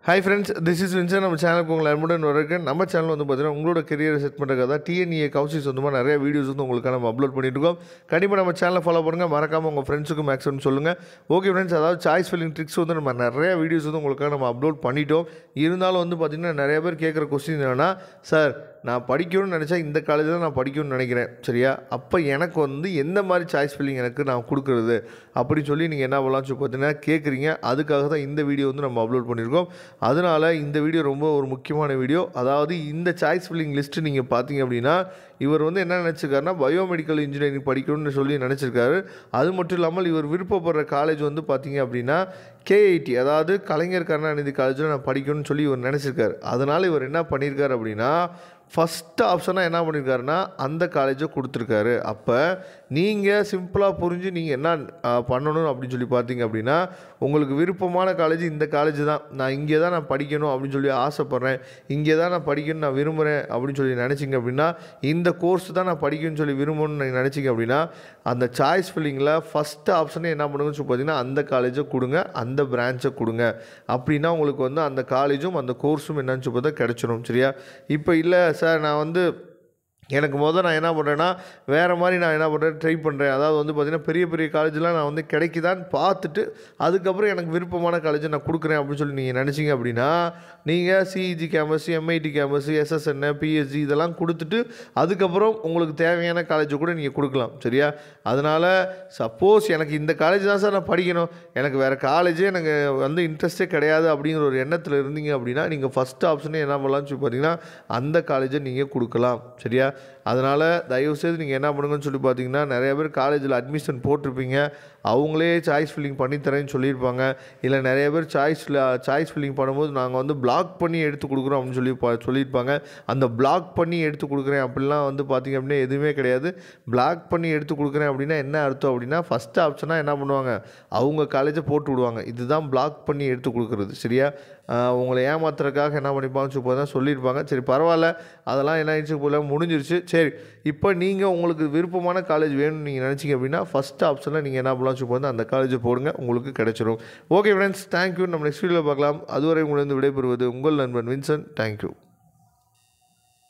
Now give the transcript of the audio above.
hi friends this is Vinson நம்ம சேனலுக்கு உங்களை அன்புடன் வரேன் நம்ம சேனல் வந்து பார்த்தீங்கன்னா உங்களோட கெரியரை செட் பண்ணுறதுக்காக தான் டிஎன்இஏ கவுன்சில் சொந்தமாக நிறைய வீடியோஸ் வந்து உங்களுக்காக நம்ம அப்லோட் பண்ணிட்டு இருக்கோம் கண்டிப்பாக நம்ம சேனலை ஃபாலோ பண்ணுங்கள் மறக்காமல் உங்கள் ஃப்ரெண்ட்ஸுக்கும் மேக்ஸிமம் சொல்லுங்கள் ஓகே ஃப்ரெண்ட்ஸ் அதாவது சாய்ஸ் ஃபில்லிங் ட்ரிக்ஸ் வந்து நம்ம நிறைய வீடியோஸ் வந்து உங்களுக்காக நம்ம அப்லோட் பண்ணிட்டோம் இருந்தாலும் வந்து பார்த்திங்கன்னா நிறைய பேர் கேட்குற கொஸ்டின் என்னென்னா சார் நான் படிக்கணும்னு நினச்சா இந்த காலேஜில் நான் படிக்கணும்னு நினைக்கிறேன் சரியா அப்போ எனக்கு வந்து எந்த மாதிரி சாய்ஸ் ஃபில்லிங் எனக்கு நான் கொடுக்குறது அப்படின்னு சொல்லி நீங்கள் என்ன பண்ணலாம் சொல்லி பார்த்தீங்கன்னா கேட்குறீங்க அதுக்காக தான் இந்த வீடியோ வந்து நம்ம அப்லோட் பண்ணியிருக்கோம் அதனால் இந்த வீடியோ ரொம்ப ஒரு முக்கியமான வீடியோ அதாவது இந்த சாய்ஸ் ஃபில்லிங் லிஸ்ட்டு நீங்கள் பார்த்தீங்க அப்படின்னா இவர் வந்து என்ன நினச்சிருக்காருன்னா பயோமெடிக்கல் இன்ஜினியரிங் படிக்கணும்னு சொல்லி நினச்சிருக்காரு அது மட்டும் இல்லாமல் இவர் விருப்பப்படுற காலேஜ் வந்து பார்த்தீங்க அப்படின்னா கேஐடி அதாவது கலைஞர் கருணாநிதி காலேஜில் நான் படிக்கணும்னு சொல்லி இவர் நினச்சிருக்காரு அதனால் இவர் என்ன பண்ணியிருக்காரு அப்படின்னா ஃபஸ்ட்டு ஆப்ஷனாக என்ன பண்ணியிருக்காருன்னா அந்த காலேஜை கொடுத்துருக்காரு அப்போ நீங்கள் சிம்பிளாக புரிஞ்சு நீங்கள் என்ன ஆ, பண்ணணும் அப்படின்னு சொல்லி பார்த்தீங்க அப்படின்னா உங்களுக்கு விருப்பமான காலேஜ் இந்த காலேஜ் தான் நான் இங்கே தான் நான் படிக்கணும் அப்படின்னு சொல்லி ஆசைப்பட்றேன் இங்கே தான் நான் படிக்கணும்னு நான் விரும்புகிறேன் அப்படின்னு சொல்லி நினச்சிங்க அப்படின்னா இந்த கோர்ஸ் தான் நான் படிக்கணும்னு சொல்லி விரும்பணும்னு நீங்கள் நினச்சிங்க அப்படின்னா அந்த சாய்ஸ் ஃபில்லிங்கில் ஃபஸ்ட்டு ஆப்ஷனே என்ன பண்ணுங்கன்னு சொல்லி பார்த்தீங்கன்னா அந்த காலேஜை கொடுங்க அந்த பிரான்ச்சை கொடுங்க அப்படின்னா உங்களுக்கு வந்து அந்த காலேஜும் அந்த கோர்ஸும் என்னன்னு சொல்லி பார்த்தா கிடச்சிரும் சரியா இப்போ இல்லை சார் நான் வந்து எனக்கு முதல் நான் என்ன பண்ணுறேன்னா வேறு மாதிரி நான் என்ன பண்ணுறேன் ட்ரை பண்ணுறேன் அதாவது வந்து பார்த்திங்கன்னா பெரிய பெரிய காலேஜ்லாம் நான் வந்து கிடைக்குதான்னு பார்த்துட்டு அதுக்கப்புறம் எனக்கு விருப்பமான காலேஜை நான் கொடுக்குறேன் அப்படின்னு சொல்லி நீங்கள் நினச்சிங்க அப்படின்னா நீங்கள் CEG campus MIT campus SSN PSG இதெல்லாம் கொடுத்துட்டு அதுக்கப்புறம் உங்களுக்கு தேவையான காலேஜை கூட நீங்கள் கொடுக்கலாம் சரியா அதனால் சப்போஸ் எனக்கு இந்த காலேஜ் தான் சார் நான் படிக்கணும் எனக்கு வேறு காலேஜே எனக்கு வந்து இன்ட்ரெஸ்ட்டே கிடையாது அப்படிங்கிற ஒரு எண்ணத்தில் இருந்தீங்க அப்படின்னா நீங்கள் ஃபஸ்ட் ஆப்ஷனே என்ன பண்ணலாம்னு சொல்லி பார்த்தீங்கன்னா அந்த காலேஜை நீங்கள் கொடுக்கலாம் சரியா அதனால் தயவுசெய்து நீங்கள் என்ன பண்ணுங்கன்னு சொல்லி பார்த்தீங்கன்னா நிறைய பேர் காலேஜில் அட்மிஷன் போட்டிருப்பீங்க அவங்களே சாய்ஸ் ஃபில்லிங் பண்ணி தரேன்னு சொல்லியிருப்பாங்க இல்லை நிறைய பேர் சாய்ஸில் சாய்ஸ் ஃபில்லிங் பண்ணும்போது நாங்கள் வந்து பிளாக் பண்ணி எடுத்து கொடுக்குறோம் அப்படின்னு சொல்லி பா- சொல்லியிருப்பாங்க அந்த பிளாக் பண்ணி எடுத்து கொடுக்குறேன் அப்படிலாம் வந்து பார்த்தீங்க அப்படின்னா எதுவுமே கிடையாது பிளாக் பண்ணி எடுத்து கொடுக்குறேன் அப்படின்னா என்ன அர்த்தம் அப்படின்னா ஃபஸ்ட் ஆப்ஷனாக என்ன பண்ணுவாங்க அவங்க காலேஜை போட்டு விடுவாங்க இதுதான் பிளாக் பண்ணி எடுத்து கொடுக்குறது சரியா ஆஹ் உங்களை ஏமாத்துறதுக்காக என்ன பண்ணிப்பாங்கன்னு சொல்லி தான் சொல்லியிருப்பாங்க சரி பரவாயில்ல அதெல்லாம் என்ன ஆயிடுச்சு போல முடிஞ்சிருச்சு சரி இப்போ நீங்கள் உங்களுக்கு விருப்பமான காலேஜ் வேணும்னு நீங்கள் நினச்சிங்க அப்படின்னா ஃபஸ்ட் ஆப்ஷனில் நீங்கள் என்ன பண்ணலாம் சொல்லி வந்து அந்த காலேஜை போடுங்க உங்களுக்கு கிடைச்சிரும் ஓகே ஃப்ரெண்ட்ஸ் தேங்க்யூ நம்ம நெக்ஸ்ட் வீடியோவில் பார்க்கலாம் அதுவரை உங்களிருந்து விடைபெறுவது உங்கள் நண்பன் வின்சன் தேங்க்யூ